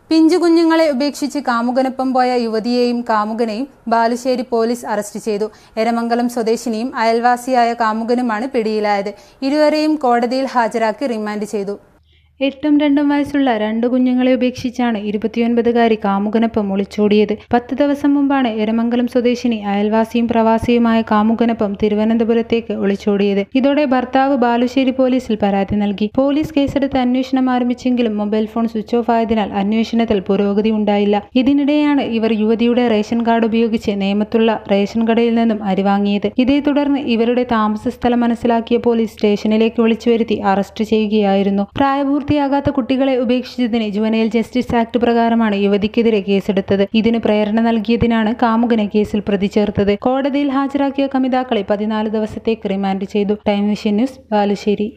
പിഞ്ചു കുഞ്ഞുങ്ങളെ ഉപേക്ഷിച്ച് കാമുകനൊപ്പം പോയ യുവതിയെയും കാമുകനെയും ബാലുശ്ശേരി പോലീസ് അറസ്റ്റ് ചെയ്തു എരമംഗലം സ്വദേശിനിയും അയൽവാസിയായ കാമുകനുമാണ് പിടിയിലായത് ഇരുവരെയും കോടതിയിൽ ഹാജരാക്കി റിമാൻഡ് ചെയ്തു എട്ടും രണ്ടും വയസ്സുള്ള രണ്ട് കുഞ്ഞുങ്ങളെ ഉപേക്ഷിച്ചാണ് ഇരുപത്തിയൊൻപതുകാരി കാമുകനൊപ്പം ഒളിച്ചോടിയത് പത്ത് ദിവസം മുമ്പാണ് എരമംഗലം സ്വദേശിനി അയൽവാസിയും പ്രവാസിയുമായ കാമുകനൊപ്പം തിരുവനന്തപുരത്തേക്ക് ഒളിച്ചോടിയത് ഇതോടെ ഭർത്താവ് ബാലുശ്ശേരി പോലീസിൽ പരാതി നൽകി പോലീസ് കേസെടുത്ത് അന്വേഷണം ആരംഭിച്ചെങ്കിലും മൊബൈൽ ഫോൺ സ്വിച്ച് ഓഫ് ആയതിനാൽ അന്വേഷണത്തിൽ പുരോഗതി ഉണ്ടായില്ല ഇതിനിടെയാണ് ഇവർ യുവതിയുടെ റേഷൻ കാർഡ് ഉപയോഗിച്ച് നേമത്തുള്ള റേഷൻ കടയിൽ നിന്നും അരി വാങ്ങിയത് ഇതേ തുടർന്ന് ഇവരുടെ താമസ സ്ഥലം മനസ്സിലാക്കിയ പോലീസ് സ്റ്റേഷനിലേക്ക് വിളിച്ചു വരുത്തി അറസ്റ്റ് ചെയ്യുകയായിരുന്നു പ്രായപൂർത്തിയാകാത്ത കുട്ടികളെ ഉപേക്ഷിച്ചതിന് ജുവനൈൽ ജസ്റ്റിസ് ആക്ട് പ്രകാരമാണ് യുവതിക്കെതിരെ കേസെടുത്തത് ഇതിന് പ്രേരണ നൽകിയതിനാണ് കാമുകനെ കേസിൽ പ്രതി ചേർത്തത് കോടതിയിൽ ഹാജരാക്കിയ കമിതാക്കളെ പതിനാല് ദിവസത്തേക്ക് റിമാൻഡ് ചെയ്തു ടൈം വിഷൻ ന്യൂസ് ബാലുശ്ശേരി